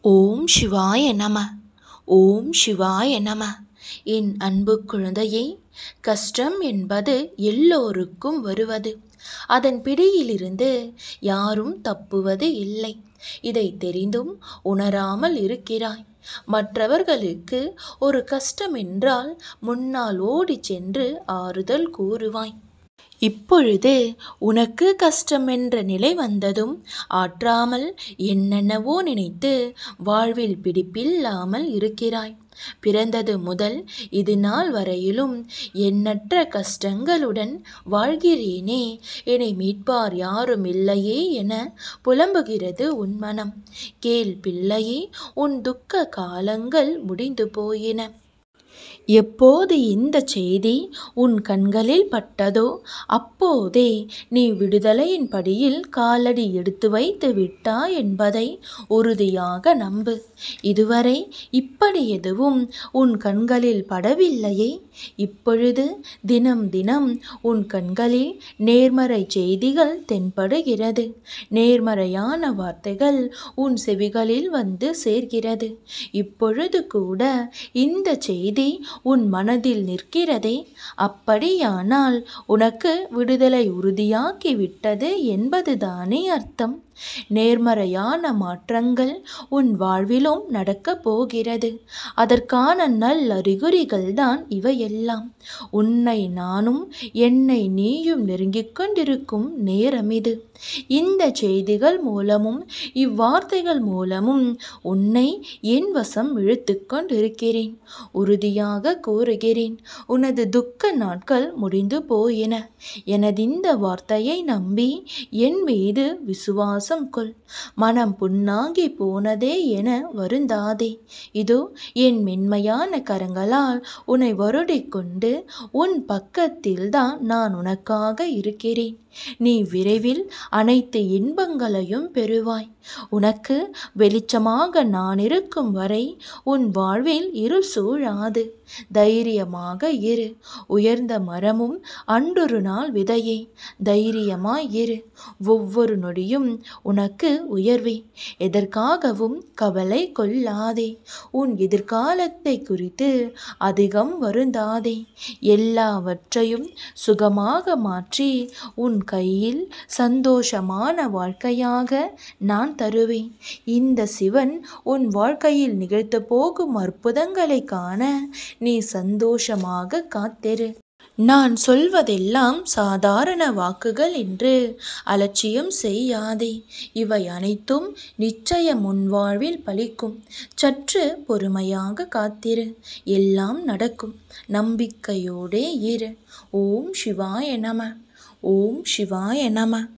ஓம் சிவாய நம ஓம் சிவாய நம என் அன்பு குழந்தையே கஷ்டம் என்பது எல்லோருக்கும் வருவது அதன் பிடியிலிருந்து யாரும் தப்புவது இல்லை இதை தெரிந்தும் உணராமல் இருக்கிறாய் மற்றவர்களுக்கு ஒரு கஷ்டம் என்றால் முன்னால் ஓடிச் சென்று ஆறுதல் கூறுவாய் இப்பொழுது உனக்கு கஷ்டம் என்ற நிலை வந்ததும் ஆற்றாமல் என்னென்னவோ நினைத்து வாழ்வில் பிடிப்பில்லாமல் இருக்கிறாய் பிறந்தது முதல் இது நாள் வரையிலும் எண்ணற்ற கஷ்டங்களுடன் வாழ்கிறேனே என்னை மீட்பார் யாரும் இல்லையே என புலம்புகிறது உன் மனம் கேள் பிள்ளையே உன் துக்க காலங்கள் முடிந்து போயின எப்போது இந்த செய்தி உன் கண்களில் பட்டதோ அப்போதே நீ விடுதலையின் படியில் காலடி எடுத்து வைத்து விட்டாய் என்பதை உறுதியாக நம்பு இதுவரை இப்படி எதுவும் உன் கண்களில் படவில்லையே இப்பொழுது தினம் தினம் உன் கண்களில் நேர்மறை செய்திகள் தென்படுகிறது நேர்மறையான வார்த்தைகள் உன் செவிகளில் வந்து சேர்கிறது இப்பொழுது கூட இந்த செய்தி உன் மனதில் நிற்கிறதே அப்படியானால் உனக்கு விடுதலை உறுதியாக்கி விட்டது என்பதுதானே அர்த்தம் நேர்மறையான மாற்றங்கள் உன் வாழ்விலும் நடக்கப் போகிறது அதற்கான நல்லறிகுறிகள் தான் இவையெல்லாம் உன்னை நானும் என்னை நீயும் நெருங்கிக் கொண்டிருக்கும் நேரம் இது இந்த செய்திகள் மூலமும் இவ்வார்த்தைகள் மூலமும் உன்னை என் வசம் இழுத்து கொண்டிருக்கிறேன் உறுதியாக கூறுகிறேன் உனது துக்க நாட்கள் முடிந்து போயின எனது இந்த வார்த்தையை நம்பி என் மீது விசுவாசம் கொள் மனம் புண்ணாகி போனதே என வருந்தாதே இதோ என் மென்மையான கரங்களால் உன்னை வருடிக்கொண்டு உன் பக்கத்தில்தான் நான் உனக்காக இருக்கிறேன் நீ விரைவில் அனைத்து இன்பங்களையும் பெறுவாய் உனக்கு வெளிச்சமாக நான் இருக்கும் வரை உன் வாழ்வில் இருள் சூழாது தைரியமாக இரு உயர்ந்த மரமும் அன்றொரு நாள் விதையே தைரியமாய் இரு ஒவ்வொரு நொடியும் உனக்கு உயர்வே எதற்காகவும் கவலை கொள்ளாதே உன் எதிர்காலத்தை குறித்து அதிகம் வருந்தாதே எல்லாவற்றையும் சுகமாக மாற்றி உன் கையில் சந்தோஷமான வாழ்க்கையாக நான் தருவேன் இந்த சிவன் உன் வாழ்க்கையில் நிகழ்த்த போகும் அற்புதங்களை காண நீ சந்தோஷமாக காத்திரு நான் சொல்வதெல்லாம் சாதாரண வாக்குகள் என்று அலட்சியம் செய்யாதே இவை அனைத்தும் நிச்சயம் உன் வாழ்வில் பலிக்கும் சற்று பொறுமையாக காத்திரு எல்லாம் நடக்கும் நம்பிக்கையோடே இரு ஓம் சிவாய நம ஓம் சிவாய நம